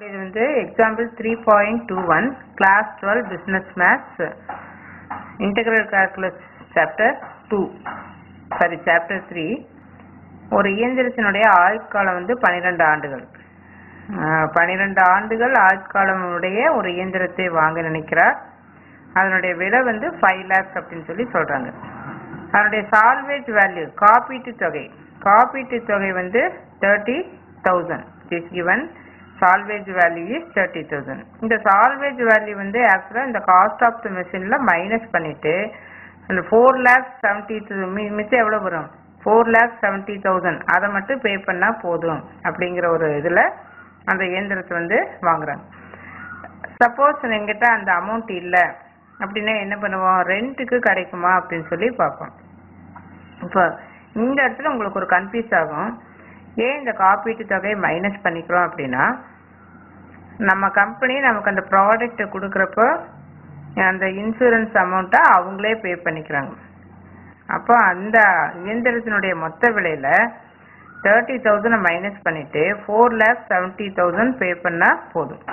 இப்ப இது வந்து example three point two one class twelve business maths integral calculus chapter two sorry chapter three ஒரு இயந்திரத்தினுடைய ஆயுட்காலம் வந்து பன்னிரெண்டு ஆண்டுகள் பன்னிரெண்டு ஆண்டுகள் ஆயுட்காலமுடைய ஒரு இயந்திரத்தை வாங்க நினைக்கிறார் அதனுடைய விலை வந்து ஃபைவ் லேக்ஸ் அப்படின்னு சொல்லி சொல்றாங்க அதனுடைய சால்வேஜ் வேல்யூ காப்பீட்டு தொகை காப்பீட்டு தொகை வந்து thirty thousand is given salvage value is thirty thousand இந்த சால்வேஜ் வேல்யூ வந்து ஆக்சுவலாக இந்த காஸ்ட் ஆஃப் த மிஷினில் மைனஸ் பண்ணிட்டு அந்த ஃபோர் லேக்ஸ் செவன்ட்டி மிச்சம் எவ்வளோ வரும் ஃபோர் லேக்ஸ் செவன்ட்டி தௌசண்ட் அதை மட்டும் பே பண்ணால் போதும் அப்படிங்கிற ஒரு இதில் அந்த இயந்திரத்தை வந்து வாங்குறாங்க சப்போஸ் எங்கிட்ட அந்த அமௌண்ட் இல்லை அப்படின்னா என்ன பண்ணுவோம் ரெண்ட்டுக்கு கிடைக்குமா அப்படின்னு சொல்லி பார்ப்போம் இப்போ இந்த இடத்துல உங்களுக்கு ஒரு கன்ஃபியூஸ் ஆகும் ஏன் இந்த காப்பீட்டு தொகையை மைனஸ் பண்ணிக்கிறோம் அப்படின்னா நம்ம கம்பெனி நமக்கு அந்த ப்ராடக்ட்டை கொடுக்குறப்போ அந்த இன்சூரன்ஸ் அமௌண்ட்டை அவங்களே பே பண்ணிக்கிறாங்க அப்போ அந்த இயந்திரத்தினுடைய மொத்த விலையில தேர்ட்டி தௌசண்ட் மைனஸ் பண்ணிட்டு four lakh seventy thousand pay பண்ணால் போதும்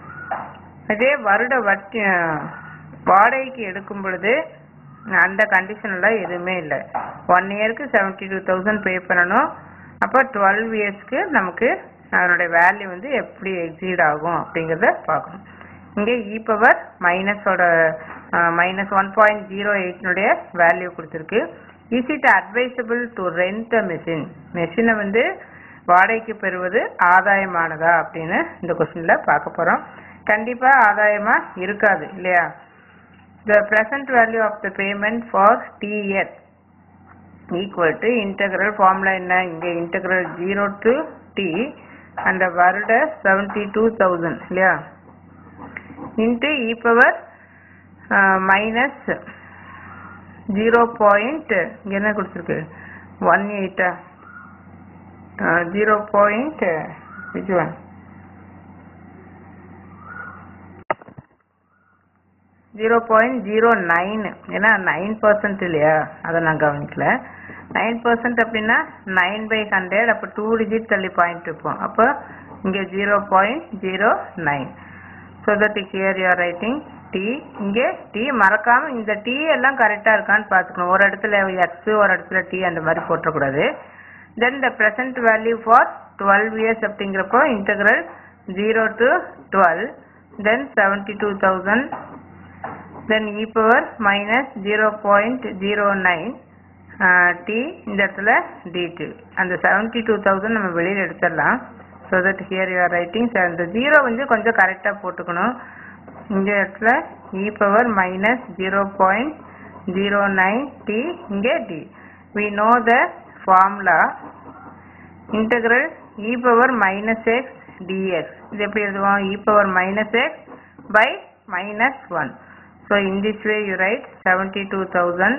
இதே வருட வட்டி வாடகைக்கு எடுக்கும் பொழுது அந்த கண்டிஷன்லாம் எதுவுமே இல்லை ஒன் இயருக்கு செவன்ட்டி டூ தௌசண்ட் பே பண்ணணும் அப்போ டுவெல் இயர்ஸ்க்கு நமக்கு அதனுடைய வேல்யூ வந்து எப்படி எக்ஸீட் ஆகும் அப்படிங்கிறத பார்க்கணும் இங்கே இ பவர் மைனஸோட மைனஸ் ஒன் பாயிண்ட் ஜீரோ எயிட்னுடைய வேல்யூ கொடுத்துருக்கு is it advisable to rent a machine மெஷினை வந்து வாடகைக்கு பெறுவது ஆதாயமானதா அப்படின்னு இந்த கொஸ்டின்ல பார்க்க போறோம் கண்டிப்பா ஆதாயமா இருக்காது இல்லையா the present value of the payment for t is equal to integral formula என்ன இங்கே இன்டகிரல் ஜீரோ டு டி அந்த வருட செவன்டி டூ தௌசண்ட் இல்லையா into e power minus zero point இங்கே என்ன கொடுத்துருக்கு ஒன் எயிட்டா zero point which one zero point zero nine ஏன்னா நைன் பர்சன்ட் இல்லையா அதை நான் கவனிக்கல நைன் பர்சன்ட் அப்படின்னா நைன் பை ஹண்ட்ரட் அப்போ டூ டிஜிட் தள்ளி பாயிண்ட் இருப்போம் அப்போ இங்கே zero point zero nine so that here you're writing t இங்கே டி மறக்காம இந்த டி எல்லாம் கரெக்டாக இருக்கான்னு பார்த்துக்கணும் ஒரு இடத்துல எக்ஸ் ஒரு இடத்துல டி அந்த மாதிரி போட்டக்கூடாது then the present value for twelve years அப்படிங்கிறப்போ integral zero to twelve then seventy two thousand then e power minus zero point zero nine t இந்த இடத்துல டி டூ அந்த செவன்டி டூ தௌசண்ட் நம்ம வெளியில் எடுத்துடலாம் so that here you're writing அந்த zero வந்து கொஞ்சம் கரெக்டாக போட்டுக்கணும் இந்த இடத்துல e power minus zero point zero nine t இங்கே t we know the formula integral E power minus x dx இது எப்படி எழுதுவோம் e power minus x by minus one so in this way you write seventy two thousand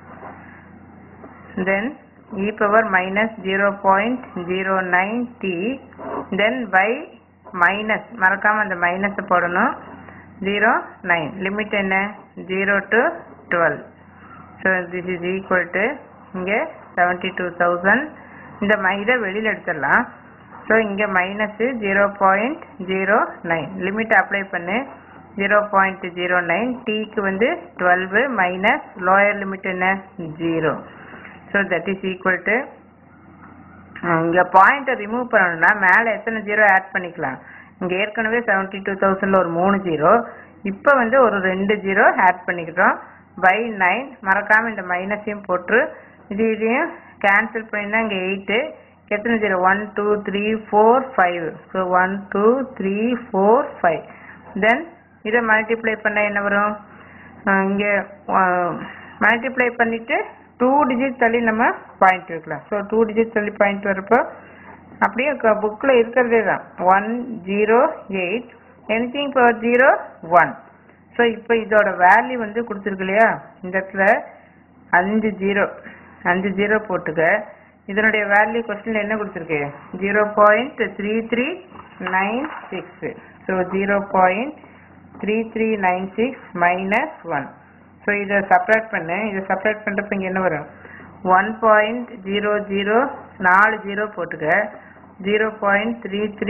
then e power minus 0.09 t then by minus மறக்காம அந்த minus போடணும் 0 9 limit என்ன 0 to 12 so this is equal to இங்க 72000 இந்த இதை வெளியில எடுத்துடலாம் so இங்க minus zero point zero nine limit apply பண்ணு ஜீரோ பாயிண்ட் ஜீரோ நைன் டீக்கு வந்து டுவெல் மைனஸ் லோயர் லிமிட் என்ன zero so that is equal to இங்கே பாயிண்ட்டை ரிமூவ் பண்ணணும்னா மேலே எத்தனை ஜீரோ ஆட் பண்ணிக்கலாம் இங்கே ஏற்கனவே செவன்ட்டி டூ தௌசண்டில் ஒரு மூணு ஜீரோ இப்போ வந்து ஒரு ரெண்டு ஜீரோ ஆட் பண்ணிக்கிட்டோம் பை நைன் மறக்காமல் இந்த மைனஸையும் போட்டு இது இதையும் கேன்சல் பண்ணினா இங்கே எயிட்டு எத்தனை zero one two three four five so one two three four five then இதை மல்டிப்ளை பண்ணால் என்ன வரும் இங்கே மல்டிப்ளை பண்ணிவிட்டு டூ டிஜிட் தள்ளி நம்ம பாயிண்ட் வைக்கலாம் ஸோ டூ டிஜிட் தள்ளி பாயிண்ட் வரப்போ அப்படியே புக்கில் இருக்கிறதே தான் one zero eight anything power zero one so இப்போ இதோட வேல்யூ வந்து கொடுத்துருக்கு இல்லையா இந்த இடத்துல அஞ்சு ஜீரோ அஞ்சு ஜீரோ போட்டுக்க இதனுடைய வேல்யூ கொஸ்டினில் என்ன கொடுத்துருக்கு zero point three three nine six so zero point three three nine six minus one so இதை செப்பரேட் பண்ணு இதை செப்பரேட் பண்ணுறப்ப இங்கே என்ன வரும் ஒன் பாயிண்ட் ஜீரோ ஜீரோ நாலு ஜீரோ போட்டுக்க zero point three three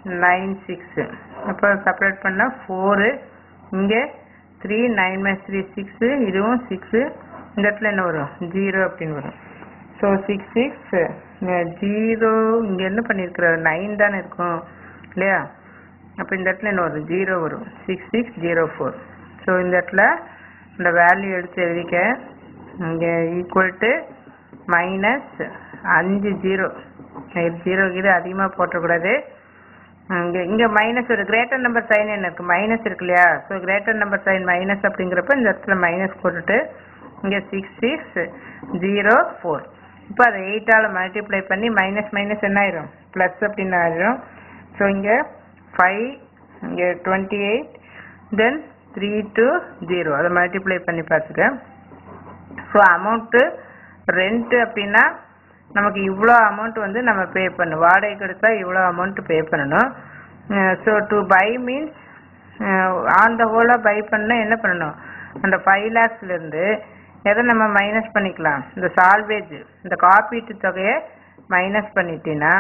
nine six அப்போ செப்பரேட் பண்ணால் ஃபோரு இங்கே three nine minus three six இதுவும் சிக்ஸு இந்த இடத்துல என்ன வரும் ஜீரோ அப்படின்னு வரும் ஸோ சிக்ஸ் சிக்ஸ் ஜீரோ இங்கே என்ன பண்ணியிருக்கிற நைன் தானே இருக்கும் இல்லையா அப்போ இந்த இடத்துல என்ன வரும் ஜீரோ வரும் six six zero four so இந்த இடத்துல இந்த வேல்யூ எடுத்து எழுதிக்க இங்கே ஈக்குவல் டு மைனஸ் அஞ்சு ஜீரோ ஜீரோ இது அதிகமாக போட்டக்கூடாது இங்கே இங்கே மைனஸ் ஒரு கிரேட்டர் நம்பர் சைன் என்ன இருக்குது மைனஸ் இருக்கு இல்லையா so greater number sign minus அப்படிங்கிறப்ப இந்த இடத்துல மைனஸ் போட்டுட்டு இங்கே சிக்ஸ் சிக்ஸ் ஜீரோ ஃபோர் இப்போ அதை எயிட்டால் மல்டிப்ளை பண்ணி மைனஸ் மைனஸ் என்ன ஆயிரும் ப்ளஸ் அப்படின்னு ஆயிரும் ஸோ இங்கே ஃபைவ் இங்கே twenty eight then three two zero அதை மல்டிப்ளை பண்ணி பார்த்துக்க ஸோ அமௌண்ட்டு ரெண்ட்டு அப்படின்னா நமக்கு இவ்வளோ அமௌண்ட் வந்து நம்ம பே பண்ணணும் வாடகைக்கு எடுத்தா இவ்வளோ அமௌண்ட் பே பண்ணணும் so to buy means on the ஹோலாக பை பண்ணால் என்ன பண்ணணும் அந்த ஃபைவ் லேக்ஸ்லேருந்து எதை நம்ம மைனஸ் பண்ணிக்கலாம் இந்த சால்வேஜ் இந்த காப்பீட்டு தொகையை மைனஸ் பண்ணிட்டீங்கன்னா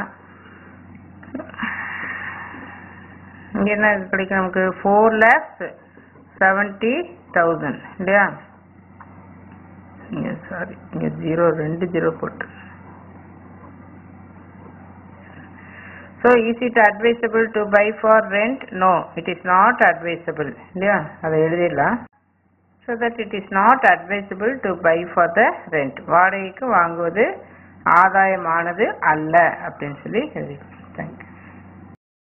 இங்கே என்ன கிடைக்கும் நமக்கு ஃபோர் லேக்ஸ் செவன்ட்டி தௌசண்ட் இல்லையா இங்கே சாரி இங்கே ஜீரோ ரெண்டு ஜீரோ போட்டு so is it advisable to buy for rent no it is not advisable இல்லையா அதை எழுதிடலாம் so that it is not advisable to buy for the rent வாடகைக்கு வாங்குவது ஆதாயமானது அல்ல அப்படின்னு சொல்லி எழுதிக்கலாம் தேங்க்யூ